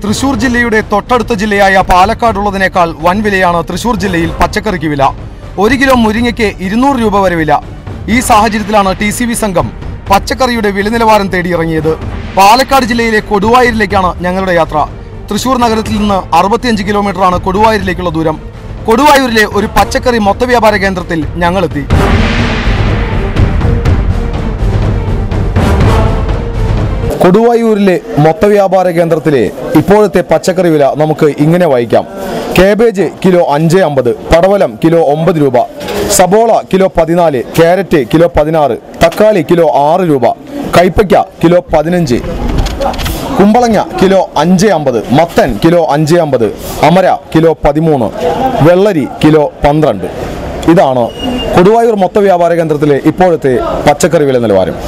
തൃശൂർ ജില്ലയുടെ തൊട്ടടുത്ത ജില്ലയായ പാലക്കാടുള്ളതിനേക്കാൾ വൻ വിലയാണ് തൃശൂർ ജില്ലയിൽ പച്ചക്കറിക്ക് വില ഒരു കിലോ മുരിങ്ങയ്ക്ക് ഇരുന്നൂറ് രൂപ വരെ വില ഈ സാഹചര്യത്തിലാണ് ടി സി ബി സംഘം പച്ചക്കറിയുടെ വില നിലവാരം തേടിയിറങ്ങിയത് പാലക്കാട് ജില്ലയിലെ കൊടുവായൂരിലേക്കാണ് ഞങ്ങളുടെ യാത്ര തൃശൂർ നഗരത്തിൽ നിന്ന് അറുപത്തിയഞ്ച് കിലോമീറ്ററാണ് കൊടുവായൂരിലേക്കുള്ള ദൂരം കൊടുവായൂരിലെ ഒരു പച്ചക്കറി മൊത്തവ്യാപാര കേന്ദ്രത്തിൽ ഞങ്ങളെത്തി കൊടുവായൂരിലെ മൊത്തവ്യാപാര കേന്ദ്രത്തിലെ ഇപ്പോഴത്തെ പച്ചക്കറി വില നമുക്ക് ഇങ്ങനെ വായിക്കാം കേബേജ് കിലോ അഞ്ച് അമ്പത് പടവലം കിലോ ഒമ്പത് രൂപ സബോള കിലോ പതിനാല് ക്യാരറ്റ് കിലോ പതിനാറ് തക്കാളി കിലോ ആറ് രൂപ കൈപ്പയ്ക്ക കിലോ പതിനഞ്ച് കുമ്പളങ്ങ കിലോ അഞ്ച് അമ്പത് മത്തൻ കിലോ അഞ്ച് അമ്പത് അമര കിലോ പതിമൂന്ന് വെള്ളരി കിലോ പന്ത്രണ്ട് ഇതാണ് കൊടുവായൂർ മൊത്ത വ്യാപാര കേന്ദ്രത്തിലെ ഇപ്പോഴത്തെ പച്ചക്കറി വില നിലവാരം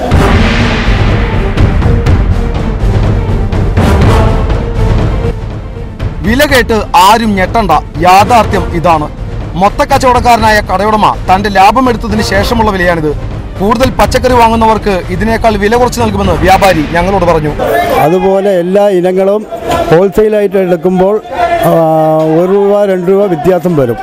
വില കേട്ട് ആരും ഞെട്ടണ്ട യാഥാർത്ഥ്യം ഇതാണ് മൊത്ത കച്ചവടക്കാരനായ കടയുടമ തന്റെ ലാഭം എടുത്തതിന് ശേഷമുള്ള വിലയാണിത് കൂടുതൽ പച്ചക്കറി വാങ്ങുന്നവർക്ക് ഇതിനേക്കാൾ വില കുറച്ച് നൽകുമെന്ന് വ്യാപാരി ഞങ്ങളോട് പറഞ്ഞു അതുപോലെ എല്ലാ ഇനങ്ങളും ഹോൾസെയിലായിട്ട് എടുക്കുമ്പോൾ ആ, ഒരു രൂപ രണ്ട് രൂപ വ്യത്യാസം വരും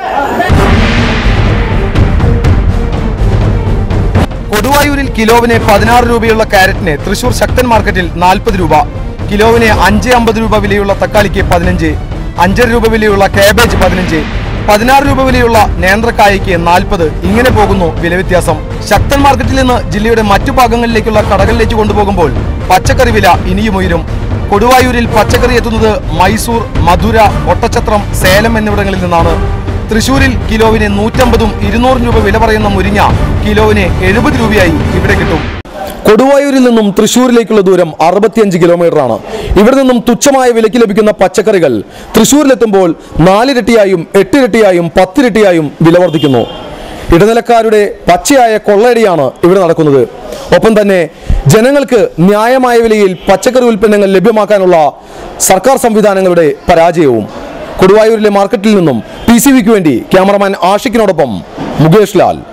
കൊടുവായൂരിൽ കിലോവിന് പതിനാറ് രൂപയുള്ള കാരറ്റിന് തൃശൂർ ശക്തൻ മാർക്കറ്റിൽ നാൽപ്പത് രൂപ കിലോവിന് അഞ്ച് അമ്പത് രൂപ വിലയുള്ള തക്കാളിക്ക് പതിനഞ്ച് അഞ്ചര രൂപ വിലയുള്ള കാബേജ് പതിനഞ്ച് പതിനാറ് രൂപ വിലയുള്ള നേന്ത്രക്കായയ്ക്ക് നാൽപ്പത് ഇങ്ങനെ പോകുന്നു വില വ്യത്യാസം ശക്തൻ മാർക്കറ്റിൽ നിന്ന് ജില്ലയുടെ മറ്റു ഭാഗങ്ങളിലേക്കുള്ള കടകളിലേക്ക് കൊണ്ടുപോകുമ്പോൾ പച്ചക്കറി വില ഇനിയും ഉയരും കൊടുവായൂരിൽ പച്ചക്കറി എത്തുന്നത് മൈസൂർ മധുര ഒട്ടച്ചത്രം സേലം എന്നിവിടങ്ങളിൽ നിന്നാണ് തൃശൂരിൽ കിലോവിന് നൂറ്റമ്പതും ഇരുന്നൂറും രൂപ വില പറയുന്ന മുരിങ്ങ കിലോവിന് എഴുപത് രൂപയായി ഇവിടെ കിട്ടും കൊടുവായൂരിൽ നിന്നും തൃശൂരിലേക്കുള്ള ദൂരം അറുപത്തിയഞ്ച് കിലോമീറ്ററാണ് ഇവിടെ നിന്നും തുച്ഛമായ വിലയ്ക്ക് ലഭിക്കുന്ന പച്ചക്കറികൾ തൃശൂരിലെത്തുമ്പോൾ നാലിരട്ടിയായും എട്ടിരട്ടിയായും പത്തിരട്ടിയായും വില വർദ്ധിക്കുന്നു ഇടനിലക്കാരുടെ പച്ചയായ കൊള്ളയടിയാണ് ഇവിടെ നടക്കുന്നത് ഒപ്പം തന്നെ ജനങ്ങൾക്ക് ന്യായമായ വിലയിൽ പച്ചക്കറി ഉൽപ്പന്നങ്ങൾ ലഭ്യമാക്കാനുള്ള സർക്കാർ സംവിധാനങ്ങളുടെ പരാജയവും കൊടുവായൂരിലെ മാർക്കറ്റിൽ നിന്നും പി സി വിക്ക് വേണ്ടി ക്യാമറമാൻ ആഷിക്കിനോടൊപ്പം മുകേഷ് ലാൽ